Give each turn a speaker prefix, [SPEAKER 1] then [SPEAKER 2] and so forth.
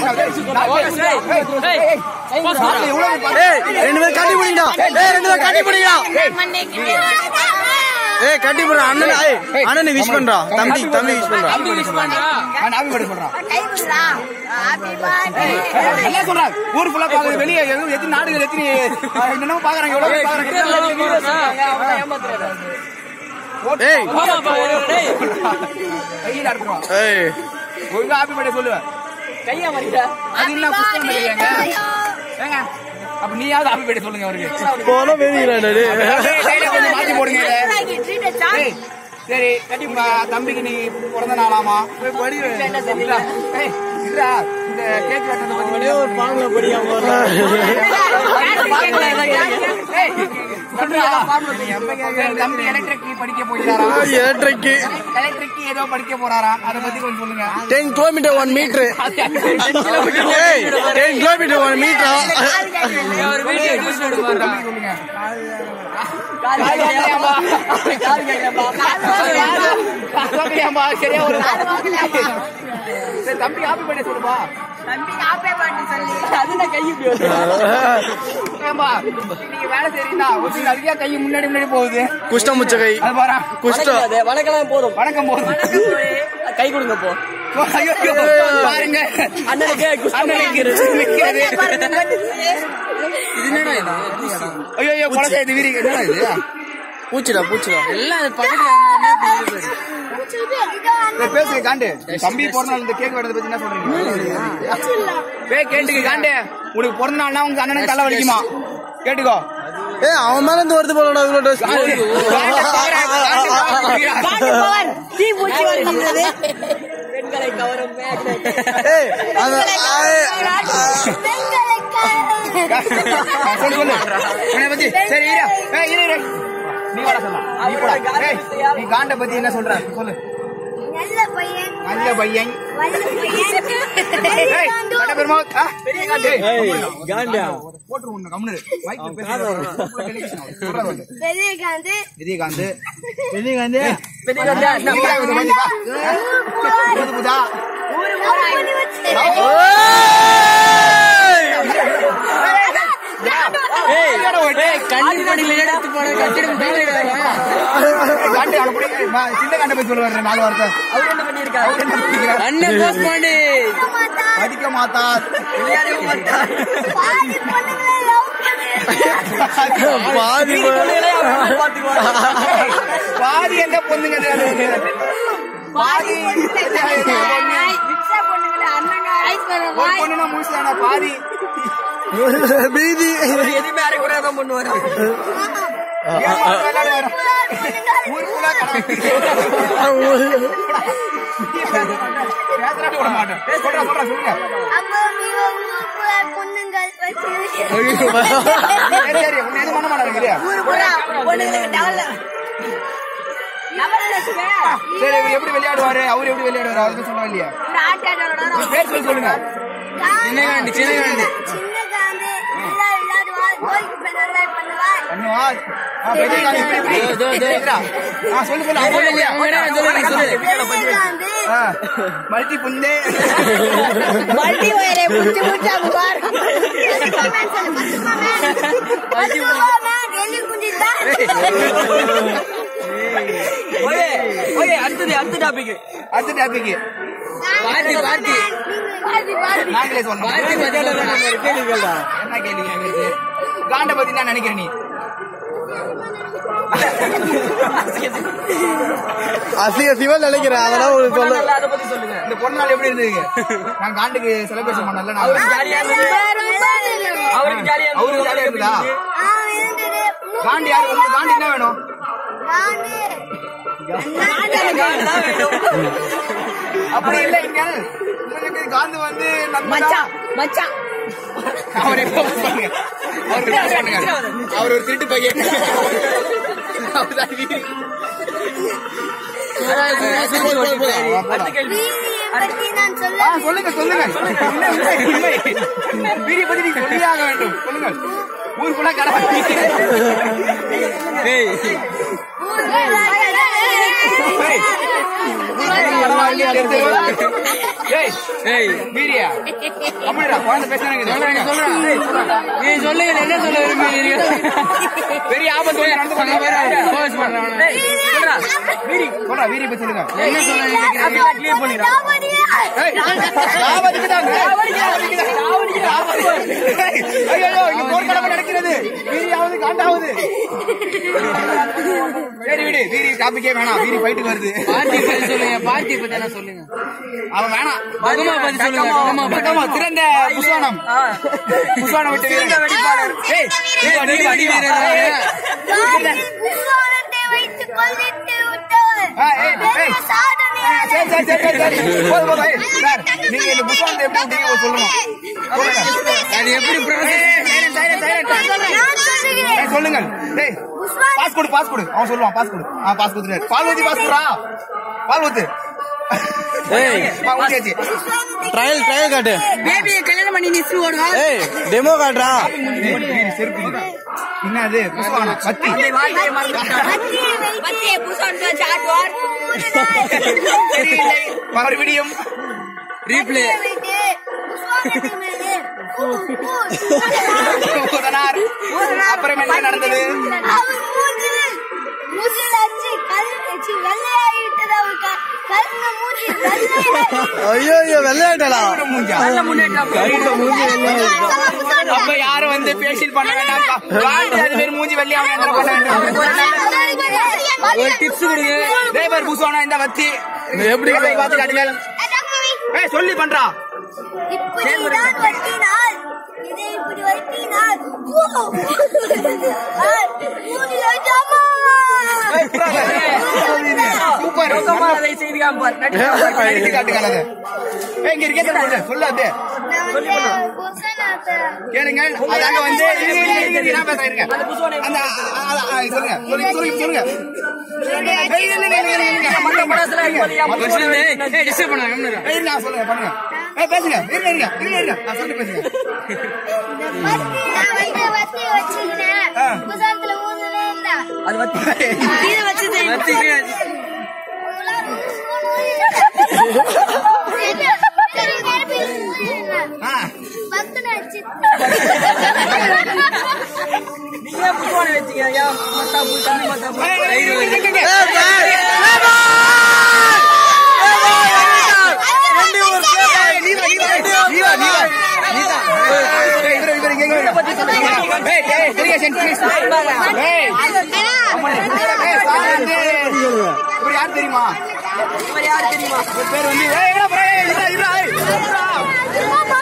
[SPEAKER 1] ஏய் ரெண்டு பேரும் கட்டி பிடிங்கடா ஏய் ரெண்டு பேரும் கட்டி பிடிங்கடா ஏய் கட்டி பிடி அண்ணன் ஏய் அண்ணனை விஷ் பண்றா தம்பி தம்பி விஷ் பண்றா
[SPEAKER 2] நான் happy birthday சொல்றான். எல்லாம் சொல்றாங்க. ஊர் full ஆ பாக்குது. வெளிய எங்க- எத்தனை நாடுகள், எத்தனை, அஹ், என்னென்னமோ பாக்குறாங்க. எவ்வளவு பேர் பாக்குறாங்க.
[SPEAKER 1] ஏய்
[SPEAKER 2] கையில அறுத்துருவான்.
[SPEAKER 1] ஏய்
[SPEAKER 2] ஒழுங்கா happy birthday சொல்லுவேன். அது என்ன புஷ்பம் இல்லையாங்க? ஏங்க, அப்ப நீயாவது happy birthday சொல்லுங்க அவருக்கு.
[SPEAKER 1] போன வெளியில
[SPEAKER 2] டேய், கையில கொஞ்சம் மாத்தி போடுங்க இதை. ஏய், சரி உங்க தம்பிக்கு நீ பிறந்த நாளாமா போய் படி இல்ல, ஏய், இல்ல, இந்த கேக் வெட்டுறதை பத்தி வெளியே ஒரு
[SPEAKER 1] பாங்கல படியா போறா
[SPEAKER 2] தம்பி எலக்ட்ரிக் படிக்க போகிறாரா
[SPEAKER 1] எலக்ட்ரிக்
[SPEAKER 2] எலக்ட்ரிக் ஏதோ படிக்க போறாரா அதை பத்தி கொஞ்சம் சொல்லுங்க
[SPEAKER 1] டென் கிலோமீட்டர் ஒன் மீட்டர் ஏய் டென் கிலோமீட்டர் ஒன் மீட்டரா
[SPEAKER 2] சொல்லுங்க சரியா ஒரு சரி, தம்பி ஹாப்பி பர்த்டே சொல்லுப்பா ஏம்பா நீங்க வேலை செய்றீங்களா ஒரு சில அதிகா கை முன்னாடி முன்னாடி போகுது
[SPEAKER 1] குஷ்டம் முச்ச கை
[SPEAKER 2] அது பாரா
[SPEAKER 1] குஷ்டம்
[SPEAKER 3] வணக்கம் போதும்
[SPEAKER 2] வணக்கம் போகுது
[SPEAKER 3] கை கொடுங்க போ
[SPEAKER 2] ஐயோ, ஐயோ, பாருங்க
[SPEAKER 3] அண்ணனுக்கு குஷ்டம்
[SPEAKER 2] அண்ணனுக்கு நிக்கிறது. ஐயோ ஐயோ கொலை செய்யுது வீரி என்னடா இது
[SPEAKER 1] பூச்சிடா பூச்சிடா
[SPEAKER 2] சரி, பேசுங்க காண்டு தம்பி பிறந்த நாள் இந்த கேக் வெட்டதை பத்தி என்ன சொல்றீங்க பே கேட்டுக்க காண்டு உனக்கு பிறந்த நாள்னா உங்க அண்ணனுக்கு தலை வலிக்குமா கேட்டுக்கோ
[SPEAKER 1] ஏய் அவன் மேல இருந்து வருது போலடா இவ்வளவு ட்ரெஸ்
[SPEAKER 3] பெண்களை கவரும்
[SPEAKER 1] ஏய் அது ஏய்,
[SPEAKER 2] சொல்லு சொல்லு உன்னை பத்தி சரி இரு ஏய், இரு இரு நீ வாடா சொல்லலாம் நீ போடா ஏய், நீ காண்ட பத்தி என்ன சொல்ற சொல்லு
[SPEAKER 4] நல்ல பையன்
[SPEAKER 2] நல்ல பையன்
[SPEAKER 4] வல்ல பையன்
[SPEAKER 2] ஏய், கட்ட பெருமா ஆ, பெரிய காண்டு
[SPEAKER 1] காண்டியா
[SPEAKER 2] போட்டு உன்னை கம்முனு மைக்ல பேசுறேன்
[SPEAKER 4] விஜயகாந்த்
[SPEAKER 2] விஜயகாந்த்
[SPEAKER 1] விஜயகாந்த்
[SPEAKER 2] புதா
[SPEAKER 4] ஊரு ஊரா பண்ணி வச்சு
[SPEAKER 3] கண்ணிப்படியில் எடுத்து போன கட்டிடம்
[SPEAKER 2] காண்டு அவனை பிடிக்க ம- சின்ன காண்டை பத்தி சொல்லுவாரு நாலு வார்த்தை
[SPEAKER 3] அவர் என்ன பண்ணிருக்காரு
[SPEAKER 2] அவர் என்ன பண்ணிக்கிறார்?
[SPEAKER 3] அண்ணன் போஸ்ட் பண்ணி
[SPEAKER 2] படிக்க மாட்டார்
[SPEAKER 4] பாதி பொண்ணுங்களை லவ் பண்ணு
[SPEAKER 1] பாதி
[SPEAKER 2] பாதி என்ன பொண்ணுங்க இது? பாதி
[SPEAKER 4] பிச்சை பொண்ணுங்களை அண்ணங்க ஐஸ்
[SPEAKER 2] ஒரு
[SPEAKER 4] பண்ண
[SPEAKER 2] பொண்ணுனா முழுசானா பாதி
[SPEAKER 1] பீதி
[SPEAKER 3] எதுவுமே அரைக்குறையாதான் பண்ணுவாரு
[SPEAKER 2] ஏன் அவன் விளையாடுவாரு? ஊருக்குள்ள கடை பேசுறாடி விட மாட்டேன் சொல்றா சொல்றா சொல்லுங்க
[SPEAKER 4] அப்போ நீங்க ஊருக்குள்ள பொண்ணுங்கள் வச்சு
[SPEAKER 2] சரி சரி உன்னை எதுவும் பண்ண மாட்டாங்க இல்லையா
[SPEAKER 4] ஊருக்குள்ள பொண்ணுங்களுக்கு டவல் டவல் வச்சுக்க
[SPEAKER 2] சரி இவர் எப்படி விளையாடுவாரு அவர் எப்படி விளையாடுவாரு அதுக்கு சொல்ல இல்லையா
[SPEAKER 4] இந்த ஆட்டாடோட
[SPEAKER 2] பேர் சொல்லி சொல்லுங்க
[SPEAKER 4] சின்னகாந்தி சின்னகாந்தி சின்னகாந்தி நல்லா விளையாடுவா கோல்க்கு பெண்ணாய் பண்ணுவா
[SPEAKER 2] பண்ணுவா ஆ, பெரியகாந்தி எப்படி எப்படி? கேக்குறா? ஆ, சொல்லு சொல்லு அவங்க இல்லையா?
[SPEAKER 4] விஜயகாந்த்
[SPEAKER 2] ஆ, மல்டி புந்தே
[SPEAKER 4] மல்டி வயரை முச்சு முச்சு அம்பார் பசுமாமேன் சொல்லு பசுமாமேன் பசுமாமேன் எலி குஞ்சிதா
[SPEAKER 3] ஓகே ஓகே அடுத்தது அடுத்த டாபிக்
[SPEAKER 2] அடுத்த டாபிக்
[SPEAKER 3] பார்த்தி பார்த்தி
[SPEAKER 4] பாதி பாதி
[SPEAKER 2] நாங்களே சொன்னோம்
[SPEAKER 3] பார்த்தி பத்தியால கேளுங்களா
[SPEAKER 2] என்ன கேள்வி கேக்குறது? காண்ட பத்தி என்ன நினைக்கிற நீ
[SPEAKER 1] அசிங்க சிவன் நினைக்கிறேன் அதெல்லாம் ஒரு சொல்ல
[SPEAKER 3] அதை பத்தி சொல்லுங்க
[SPEAKER 2] இந்த பொண்ணு நாள் எப்படி இருந்ததுங்க நான் காண்டுக்கு செலிப்ரேஷன் பண்ணல நான்
[SPEAKER 3] ஜாலியா இருந்தது அவருக்கு ஜாலியா
[SPEAKER 2] அவருக்கு ஜாலியா இருக்குதா
[SPEAKER 4] ஆ இருந்தது
[SPEAKER 2] காண்டி யாரு உங்களுக்கு காண்டி என்ன வேணும் அப்படி இல்ல இங்க உங்களுக்கு காந்து வந்து
[SPEAKER 4] மச்சான் மச்சான்
[SPEAKER 2] அவர் எப்ப பண்ணுங்க அவர் report பண்ணுங்க அவர் ஒரு திருட்டு பையன் அவர்தான் வீதி.
[SPEAKER 3] அடுத்த கேள்வி
[SPEAKER 4] வீதியை பற்றி நான் சொல்ல
[SPEAKER 2] ஆ, சொல்லுங்க சொல்லுங்க உண்மை, உண்மை, உண்மை. வீடியோ பத்தி நீங்க சொல்லியே ஆக வேண்டும் சொல்லுங்க ஊர் ஃபுல்லா கடை
[SPEAKER 4] ஊருக்கு
[SPEAKER 2] ஏய்,
[SPEAKER 3] ஏய்
[SPEAKER 2] வீரியா அப்படிடா குழந்தை பேசுறாங்க
[SPEAKER 3] நீ சொல்லுங்க என்ன சொல்ல விரும்புகிறீங்க
[SPEAKER 2] பெரிய ஆபத்து வந்து நடந்து கொண்டு
[SPEAKER 3] போஸ்ட் பண்றேன்
[SPEAKER 2] ஏய், சொல்றா. வீரி சொல்றா வீரி பத்தி சொல்லுங்க
[SPEAKER 3] என்ன சொல்ல நினைக்கிறீங்க கிளியர் பண்ணிடுறா
[SPEAKER 2] ஏய், ஆபத்துக்கு தான். ஆபத்துக்கு தான். ஏய், ஐயோ, ஐயோ, இங்க போர்க்களம் நடக்கிறது வீரியாவது காண்டாவது சரி விடு வீரி டாபிக்கே வேணாம் வீரி ஃபைட்டுக்கு வருது
[SPEAKER 3] பார்ட்டி பத்தி சொல்லுங்க பார்ட்டி பத்தி என்ன சொல்லுங்க
[SPEAKER 2] அவன் வேணாம்
[SPEAKER 3] பகமா பத்தி சொல்லுங்க பகமா பத்தி
[SPEAKER 2] பகமா, திறந்த புஸ்வானம் புஸ்வானம் விட்டு வீரன். ஏய், ஏய்,
[SPEAKER 3] அடி, அடி வீரன்.
[SPEAKER 4] புஸ்வானத்தை வைத்து கொல்லிட்டு விட்டவர்
[SPEAKER 2] ஆ, ஏய், ஏய்.
[SPEAKER 4] சாதனை
[SPEAKER 2] ஆ, சரி, சரி, சரி, சரி, சரி. போதும், போதும். ஏய், சார், நீங்க இந்த புஸ்வானத்தை எப்படி விட்டீங்க சொல்லணும் சொல்லுங்க.
[SPEAKER 3] அது எப்படி process?
[SPEAKER 2] ஏய், silent, silent, silent.
[SPEAKER 4] நான் சொல்லுகிறேன்
[SPEAKER 2] ஏய், சொல்லுங்கள் டேய்
[SPEAKER 4] புஸ்வான்
[SPEAKER 2] பாஸ் கொடு பாஸ் கொடு அவன் சொல்லுவான் பாஸ் கொடு ஆ பாஸ் கொடுத்துரு பால் ஊத்தி பாஸ் கொடுறா பால் ஊத்து
[SPEAKER 1] ஏய்
[SPEAKER 2] பா, ஊத்தியாச்சு
[SPEAKER 1] ட்ரையல் ட்ரையல் காட்டு
[SPEAKER 3] பேபியை கல்யாணம் பண்ணி நிச்சு ஓடுவா
[SPEAKER 1] ஏய் டெமோ காட்டுறா
[SPEAKER 2] ஏய், வீரி, செருப்பு இல்ல. என்னது புஸ்வானம் பத்தி
[SPEAKER 4] பத்தியை புஸ்வான் சாட்டுவார்
[SPEAKER 2] தெரியவில்லை மறுபடியும்
[SPEAKER 3] ரீப்ளே
[SPEAKER 4] புஸ்வானத்தின் மேலே
[SPEAKER 2] ஊதனார். அப்புறம் என்ன நடந்தது
[SPEAKER 4] அவர் மூஞ்சில் மூஞ்சில் அடிச்சு கல் வச்சு வெள்ளையாகிட்டது அவர் க- கருங்க மூஞ்சி வெள்ளையாகி
[SPEAKER 1] ஐயோ ஐயோ வெள்ளையாட்டலா
[SPEAKER 2] மூஞ்சா
[SPEAKER 4] புஸ்வான்
[SPEAKER 2] அப்ப யாரும் வந்து பேஷியல் பண்ண வேண்டாம் வாண்டி அது பேர் மூஞ்சி வெள்ளையாம என்ன பண்ண வேண்டும்
[SPEAKER 3] ஒரு டிப்ஸ் கொடுங்க
[SPEAKER 2] தேவர் பூசுவானா இந்த வத்தி
[SPEAKER 1] எப்படி
[SPEAKER 2] எப்படி பார்த்து காட்டுங்க ஏய் சொல்லி பண்றா
[SPEAKER 4] இப்படிதான் வட்டினால் இதை இப்படி வட்டினால் ஓ! ஆ, மூஞ்சில வச்சாமா!
[SPEAKER 2] சூப்பர்
[SPEAKER 3] அதை செய்து காம்பார்
[SPEAKER 2] நடிச்சு காட்டுங்க அதை. ஏய், இங்க இருக்கே சொல்லு சொல்லு அது
[SPEAKER 4] நான் வந்து புஸ்வானத்தை
[SPEAKER 2] கேளுங்க அதாங்க வந்து இருங்க, இருங்க, இருங்க, இருங்க, நான் பேசுறேன், இருங்க. அந்த அ, அ, அ, சொல்லுங்க சொல்லுங்க சொல்லுங்க சொல்லுங்க ஏய், இருங்க, இருங்க, இருங்க, இருங்க, இருங்க.
[SPEAKER 3] மத்த படத்துல
[SPEAKER 2] மத்த படத்துல-
[SPEAKER 3] ஏய் டிஸ்டர்ப் பண்ணாங்க
[SPEAKER 2] ஏய், இருங்க, சொல்லுங்க பண்ணுங்க ஏய், பேசுங்க இருங்க இருங்க இருங்க இருங்க நான் சொல்லி பேசுங்க
[SPEAKER 4] இந்த வத்தி நான் வந்து வத்தி வச்சுக்கினேன்
[SPEAKER 2] ஆ.
[SPEAKER 4] புஸ்வானத்துல மூஞ்சிலே இல்ல
[SPEAKER 3] அது வத்தி
[SPEAKER 4] இதை வச்சு
[SPEAKER 3] வத்திக்கு
[SPEAKER 2] ஆ
[SPEAKER 3] நீங்க புதுவான வச்சீங்க ஏன் மத்தா பூ தண்ணி மத்தா பூ
[SPEAKER 2] ஏய், ஏய்,
[SPEAKER 3] தயிர்
[SPEAKER 2] இருங்க,
[SPEAKER 3] வருது.
[SPEAKER 2] இருங்க, இருங்க. தெரியுமா
[SPEAKER 3] இவர் யாரு தெரியுமா
[SPEAKER 2] பேர் வந்து ஏய், இருடா, bro, ஏய், இருடா, இருடா, ஏய், இருடா.